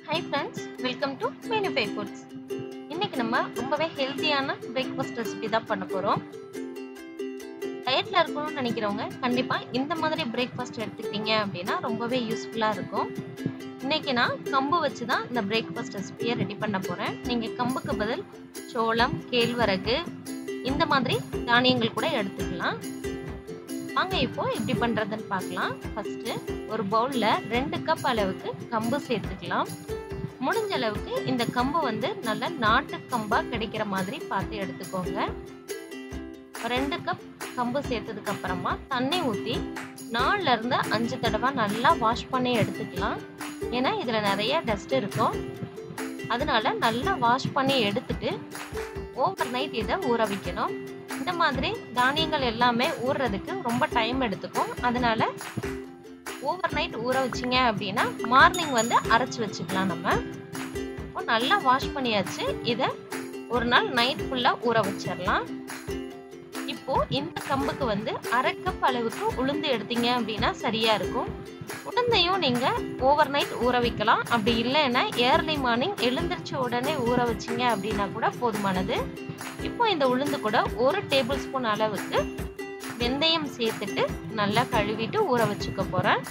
hi friends welcome to மெனிஃபை foods இன்னைக்கு நம்ம ரொம்பவே ஹெல்த்தியான பிரேக்ஃபாஸ்ட் ரெசிபி தான் பண்ண போகிறோம் டயட்டில் இருக்கணும்னு நினைக்கிறவங்க கண்டிப்பாக இந்த மாதிரி பிரேக்ஃபாஸ்ட் எடுத்துக்கிட்டீங்க அப்படின்னா ரொம்பவே யூஸ்ஃபுல்லாக இருக்கும் இன்னைக்கு நான் கம்பு வச்சு தான் இந்த பிரேக்ஃபாஸ்ட் ரெசிபியை ரெடி பண்ண போகிறேன் நீங்கள் கம்புக்கு பதில் சோளம் கேழ்வரகு இந்த மாதிரி தானியங்கள் கூட எடுத்துக்கலாம் வாங்க இப்போ எப்படி பண்ணுறதுன்னு பார்க்கலாம் ஃபஸ்ட்டு ஒரு பவுலில் ரெண்டு கப் அளவுக்கு கம்பு சேர்த்துக்கலாம் முடிஞ்ச அளவுக்கு இந்த கம்பு வந்து நல்ல நாட்டு கம்பாக கிடைக்கிற மாதிரி பார்த்து எடுத்துக்கோங்க ரெண்டு கப் கம்பு சேர்த்ததுக்கு அப்புறமா தண்ணி ஊற்றி நாலுல இருந்து அஞ்சு தடவை நல்லா வாஷ் பண்ணி எடுத்துக்கலாம் ஏன்னா இதில் நிறைய டஸ்ட் இருக்கும் அதனால நல்லா வாஷ் பண்ணி எடுத்துட்டு ஓவர் நைட் இதை ஊற வைக்கணும் இந்த மாதிரி தானியங்கள் எல்லாமே ஊறுறதுக்கு ரொம்ப டைம் எடுத்துக்கும் அதனால ஓவர் நைட் ஊற வச்சிங்க அப்படின்னா மார்னிங் வந்து அரைச்சி வச்சுக்கலாம் நம்ம இப்போ நல்லா வாஷ் பண்ணியாச்சு இதை ஒரு நாள் நைட் ஃபுல்லாக ஊற வச்சிடலாம் இப்போ இந்த கம்புக்கு வந்து அரை கப் அளவுக்கு உளுந்து எடுத்தீங்க அப்படின்னா சரியா இருக்கும் உளுந்தையும் நீங்க ஓவர் நைட் ஊற வைக்கலாம் அப்படி இல்லைன்னா ஏர்லி மார்னிங் எழுந்திரிச்ச உடனே ஊற வச்சிங்க அப்படின்னா கூட போதுமானது இப்போ இந்த உளுந்து கூட ஒரு டேபிள் ஸ்பூன் அளவுக்கு வெந்தயம் சேர்த்துட்டு நல்லா கழுவிட்டு ஊற வச்சுக்க போகிறேன்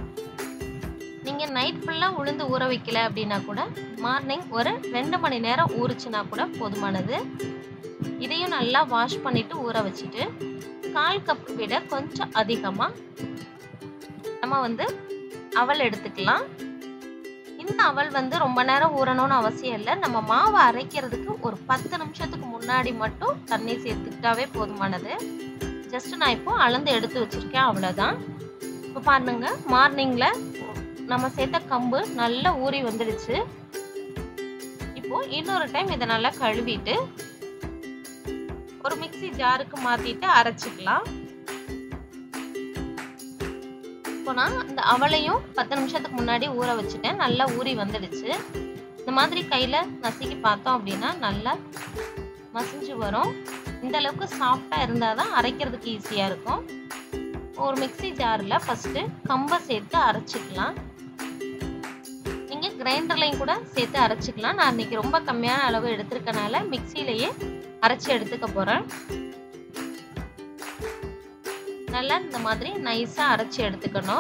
நீங்கள் நைட் ஃபுல்லாக உளுந்து ஊற வைக்கல அப்படின்னா கூட மார்னிங் ஒரு ரெண்டு மணி நேரம் ஊறுச்சுன்னா கூட போதுமானது இதையும் நல்லா வாஷ் பண்ணிட்டு ஊற வச்சுட்டு கால் கப் விட கொஞ்சம் அதிகமாக நம்ம வந்து அவல் எடுத்துக்கலாம் இந்த அவல் வந்து ரொம்ப நேரம் ஊறணும்னு அவசியம் இல்லை நம்ம மாவை அரைக்கிறதுக்கு ஒரு பத்து நிமிஷத்துக்கு முன்னாடி மட்டும் தண்ணி சேர்த்துக்கிட்டாவே போதுமானது ஜஸ்ட் நான் இப்போ அளந்து எடுத்து வச்சிருக்கேன் அவ்வளோதான் இப்போ பாருங்க மார்னிங்கில் நம்ம சேர்த்த கம்பு நல்லா ஊறி வந்துடுச்சு இப்போ இன்னொரு டைம் இதை நல்லா கழுவிட்டு ஒரு மிக்சி ஜாருக்கு மாற்றிட்டு அரைச்சிக்கலாம் இப்போ நான் இந்த அவளையும் பத்து நிமிஷத்துக்கு முன்னாடி ஊற வச்சுட்டேன் நல்லா ஊறி வந்துடுச்சு இந்த மாதிரி கையில் நசுக்கி பார்த்தோம் அப்படின்னா நல்லா மசிஞ்சு வரும் இந்த அளவுக்கு சாஃப்டாக இருந்தால் தான் அரைக்கிறதுக்கு ஈஸியாக இருக்கும் ஒரு மிக்சி ஜாரில் ஃபஸ்ட்டு கம்பை சேர்த்து அரைச்சிக்கலாம் நீங்கள் கிரைண்டர்லையும் கூட சேர்த்து அரைச்சிக்கலாம் நான் இன்னைக்கு ரொம்ப கம்மியான அளவு எடுத்திருக்கனால மிக்சியிலேயே அரைச்சி எடுத்துக்க போகிறேன் நல்லா இந்த மாதிரி நைஸாக அரைச்சி எடுத்துக்கணும்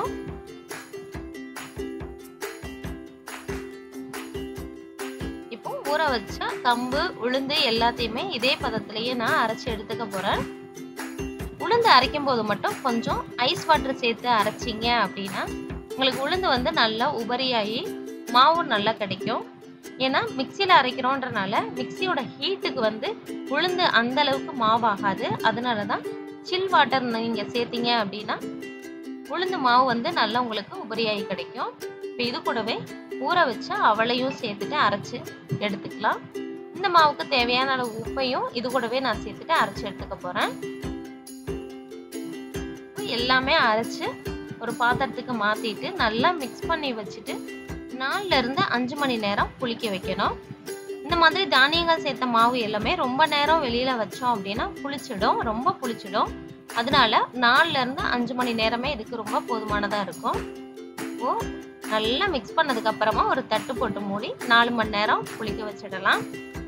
இப்போ ஊற வச்ச கம்பு உளுந்து எல்லாத்தையுமே இதே பதத்திலேயே நான் அரைச்சி எடுத்துக்க போகிறேன் உளுந்து அரைக்கும் போது மட்டும் கொஞ்சம் ஐஸ் வாட்டர் சேர்த்து அரைச்சிங்க அப்படின்னா உங்களுக்கு உளுந்து வந்து நல்லா உபரியாகி மாவும் நல்லா கிடைக்கும் ஏன்னா மிக்சியில் அரைக்கிறோன்றனால மிக்சியோட ஹீட்டுக்கு வந்து உளுந்து அந்த அளவுக்கு மாவாகாது அதனால தான் சில் வாட்டர் நீங்கள் சேர்த்தீங்க அப்படின்னா உளுந்து மாவு வந்து நல்லா உங்களுக்கு உபரியாகி கிடைக்கும் இப்போ இது கூடவே ஊற வச்ச அவளையும் சேர்த்துட்டு அரைச்சி எடுத்துக்கலாம் இந்த மாவுக்கு தேவையான அளவு உப்பையும் இது கூடவே நான் சேர்த்துட்டு அரைச்சி எடுத்துக்க போகிறேன் எல்லாமே அரைச்சி ஒரு பாத்திரத்துக்கு மாற்றிட்டு நல்லா மிக்ஸ் பண்ணி வச்சுட்டு நாலுல இருந்து அஞ்சு மணி நேரம் புளிக்க வைக்கணும் இந்த மாதிரி தானியங்கள் சேர்த்த மாவு எல்லாமே ரொம்ப நேரம் வெளியில வச்சோம் அப்படின்னா புளிச்சிடும் ரொம்ப புளிச்சிடும் அதனால நாலுல இருந்து அஞ்சு மணி நேரமே இதுக்கு ரொம்ப போதுமானதா இருக்கும் இப்போ நல்லா மிக்ஸ் பண்ணதுக்கு அப்புறமா ஒரு தட்டு போட்டு மூடி நாலு மணி நேரம் புளிக்க வச்சிடலாம்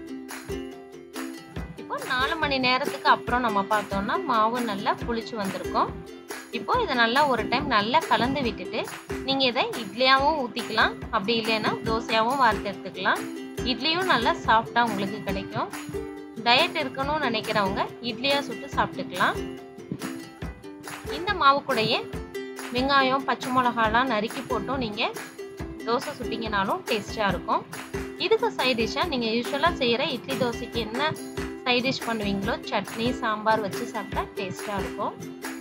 இப்போ நாலு மணி நேரத்துக்கு அப்புறம் நம்ம பார்த்தோம்னா மாவு நல்லா புளிச்சு வந்திருக்கும் இப்போ இதை நல்லா ஒரு டைம் நல்லா கலந்து விட்டுட்டு நீங்கள் இதை இட்லியாகவும் ஊற்றிக்கலாம் அப்படி இல்லைன்னா தோசையாகவும் வார்த்து எடுத்துக்கலாம் இட்லியும் நல்லா சாஃப்டாக உங்களுக்கு கிடைக்கும் டயட் இருக்கணும்னு நினைக்கிறவங்க இட்லியாக சுட்டு சாப்பிட்டுக்கலாம் இந்த மாவு கூடயே வெங்காயம் பச்சை மிளகாலாம் நறுக்கி போட்டும் நீங்கள் தோசை சுட்டிங்கனாலும் டேஸ்ட்டாக இருக்கும் இதுக்கு சைட் டிஷ்ஷாக நீங்கள் யூஸ்வலாக செய்கிற இட்லி தோசைக்கு என்ன சைட் டிஷ் பண்ணுவீங்களோ சட்னி சாம்பார் வச்சு சாப்பிட்டா டேஸ்ட்டாக இருக்கும்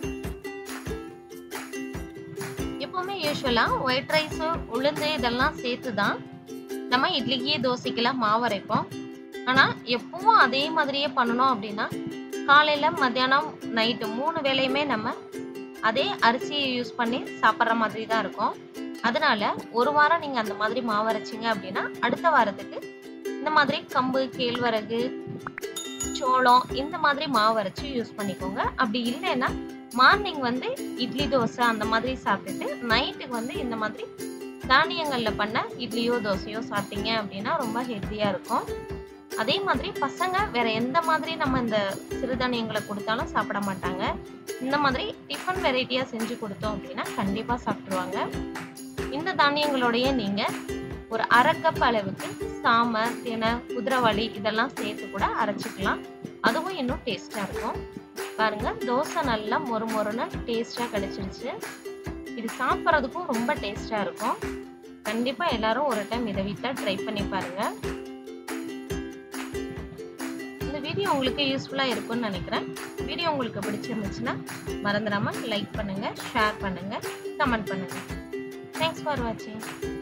எப்போவுமே யூஸ்வலாக ஒயிட் ரைஸு உளுந்து இதெல்லாம் சேர்த்து தான் நம்ம இட்லிக்கு தோசைக்கெல்லாம் மாவு அரைப்போம் ஆனால் எப்பவும் அதே மாதிரியே பண்ணணும் அப்படின்னா காலையில் மத்தியானம் நைட்டு மூணு வேலையுமே நம்ம அதே அரிசியை யூஸ் பண்ணி சாப்பிட்ற மாதிரி தான் இருக்கும் அதனால ஒரு வாரம் நீங்கள் அந்த மாதிரி மாவு அரைச்சிங்க அப்படின்னா அடுத்த வாரத்துக்கு இந்த மாதிரி கம்பு கேழ்வரகு சோளம் இந்த மாதிரி மாவு அரைச்சி யூஸ் பண்ணிக்கோங்க அப்படி இல்லைன்னா மார்னிங் வந்து இட்லி தோசை அந்த மாதிரி சாப்பிட்டுட்டு நைட்டுக்கு வந்து இந்த மாதிரி தானியங்களில் பண்ண இட்லியோ தோசையோ சாப்பிட்டீங்க அப்படின்னா ரொம்ப ஹெல்த்தியாக இருக்கும் அதே மாதிரி பசங்க வேற எந்த மாதிரி நம்ம இந்த சிறுதானியங்களை கொடுத்தாலும் சாப்பிட மாட்டாங்க இந்த மாதிரி டிஃபன் வெரைட்டியாக செஞ்சு கொடுத்தோம் அப்படின்னா கண்டிப்பாக சாப்பிட்ருவாங்க இந்த தானியங்களோடைய நீங்கள் ஒரு அரை கப் அளவுக்கு சாம தினை குதிரைவாளி இதெல்லாம் சேர்த்து கூட அரைச்சிக்கலாம் அதுவும் இன்னும் டேஸ்ட்டாக இருக்கும் பாருங்க தோசை நல்லா மொறு மொறுன்னு டேஸ்ட்டாக கிடைச்சிருச்சு இது சாப்பிட்றதுக்கும் ரொம்ப டேஸ்ட்டாக இருக்கும் கண்டிப்பாக எல்லாரும் ஒரு டைம் இதை வீட்டில் ட்ரை பண்ணி பாருங்க இந்த வீடியோ உங்களுக்கு யூஸ்ஃபுல்லாக இருக்கும்னு நினைக்கிறேன் வீடியோ உங்களுக்கு பிடிச்சிருந்துச்சுன்னா மறந்துடாமல் லைக் பண்ணுங்கள் ஷேர் பண்ணுங்கள் கமெண்ட் பண்ணுங்கள் தேங்க்ஸ் ஃபார் வாட்சிங்